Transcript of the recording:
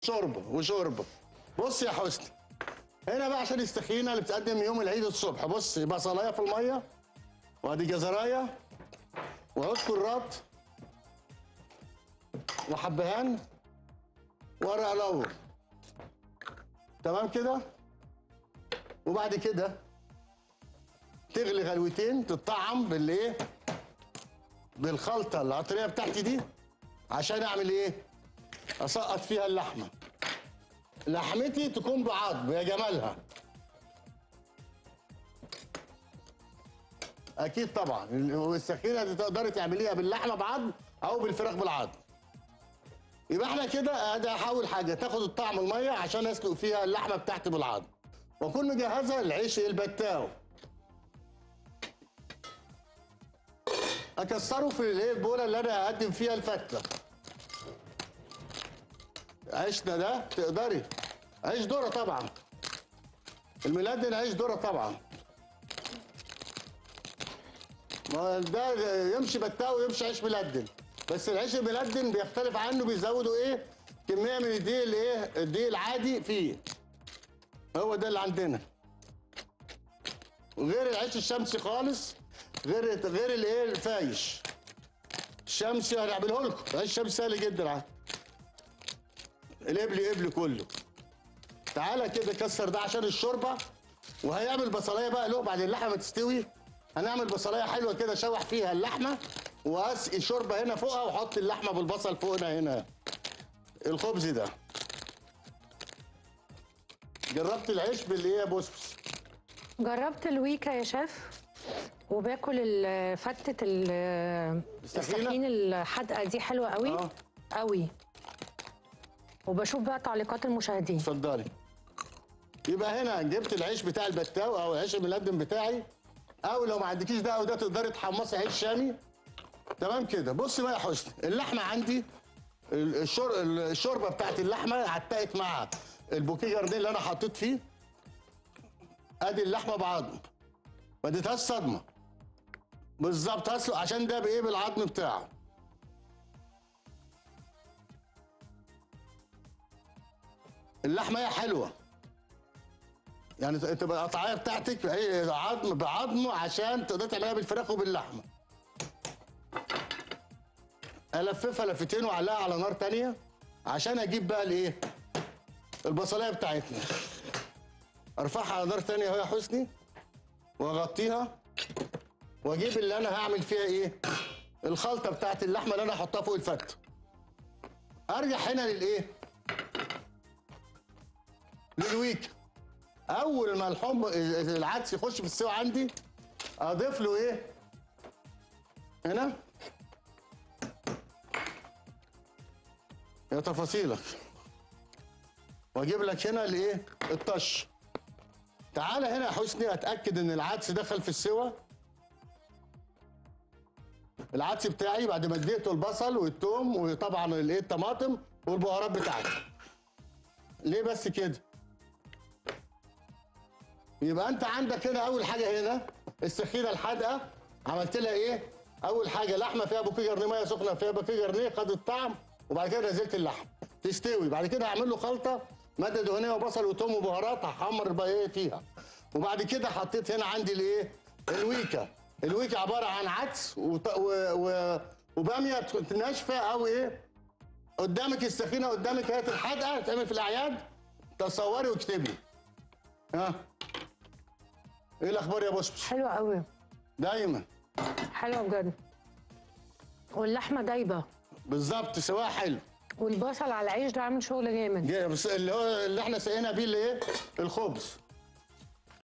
شوربه وشوربه بص يا حسني هنا بقى عشان السخينه اللي بتقدم يوم العيد الصبح بص بصلايه في الميه وادي جزرايه وعود كرات وحبهان ورق لور تمام كده وبعد كده تغلي غلوتين تطعم بالايه بالخلطه العطريه بتاعتي دي عشان اعمل ايه اسقط فيها اللحمه لحمتي تكون بعظم يا جمالها اكيد طبعا والسخينه دي تقدري تعمليها باللحمه بعظم او بالفراخ بالعظم يبقى احنا كده ادي احاول حاجه تاخد الطعم الميه عشان اسلق فيها اللحمه بتاعتي بالعظم واكون مجهزه العيش البتاو اكسره في الايه البوله اللي انا هقدم فيها الفته عيشنا ده تقدري عيش ذره طبعا الميلاد عيش ذره طبعا ما ده يمشي بتاو ويمشي عيش ملدن بس العيش الملدن بيختلف عنه بيزودوا ايه كميه من الدقيق الايه الدقيق العادي فيه هو ده اللي عندنا وغير العيش الشمسي خالص غير غير الايه الفايش الشمسي هنعمله لكم العيش الشمسي سهل جدا عادي القبل قبل كله تعالى كده كسر ده عشان الشوربه وهيعمل بصلايه بقى له بعد اللحمه ما تستوي هنعمل بصلايه حلوه كده اشوح فيها اللحمه واسقي شوربه هنا فوقها واحط اللحمه بالبصل فوقنا هنا الخبز ده جربت العيش بالايه يا بوسبس جربت الويكا يا شيف وباكل ال- فتة ال- السخينة؟ السخين الحادقة دي حلوة قوي آه. قوي وبشوف بقى تعليقات المشاهدين اتفضلي يبقى هنا جبت العيش بتاع البتاو او العيش الملدن بتاعي او لو ما عندكيش ده او ده تقدري تحمصي عيش شامي تمام كده بص بقى يا حسني اللحمه عندي ال- الشور الشوربه بتاعت اللحمه عتقت مع البوكيه جاردين اللي انا حطيت فيه ادي اللحمه بعظم ما اديتهاش صدمه بالظبط هسلق عشان ده بايه بالعظم بتاعه اللحمه هي حلوه يعني تبقى القطعيه بتاعتك هي عظم بعظم عشان تقدر تعملها بالفراخ وباللحمه الففها لفتين واعلقها على نار تانية عشان اجيب بقى الايه البصلايه بتاعتنا ارفعها على نار تانية اهو يا حسني واغطيها واجيب اللي انا هعمل فيها ايه الخلطه بتاعت اللحمه اللي انا هحطها فوق الفته ارجع هنا للايه للويك اول ما الحم العدس يخش في السوا عندي اضيف له ايه هنا يا تفاصيلك واجيب لك هنا الايه الطش تعالى هنا يا حسني اتاكد ان العدس دخل في السوا العدس بتاعي بعد ما اديته البصل والثوم وطبعا الايه الطماطم والبهارات بتاعتي ليه بس كده يبقى انت عندك هنا اول حاجه هنا السخينه الحادقه عملت لها ايه اول حاجه لحمه فيها بوكيه جرنيه ميه سخنه فيها بوكيه جرنيه خدت طعم وبعد كده نزلت اللحم تستوي بعد كده هعمل له خلطه ماده دهنيه وبصل وثوم وبهارات هحمر بقى ايه فيها وبعد كده حطيت هنا عندي الايه الويكا الويكا عباره عن عدس وط- و... و... وباميه ناشفه او ايه قدامك السخينه قدامك هات الحادقه تعمل في الاعياد تصوري واكتبي ها ايه الاخبار يا بوسبس حلوة قوي دايما حلوة بجد واللحمة دايبة بالظبط سواء حلو والبصل على العيش ده عامل شغل جامد دي- بس اللي هو اللي احنا سقينا بيه اللي ايه الخبز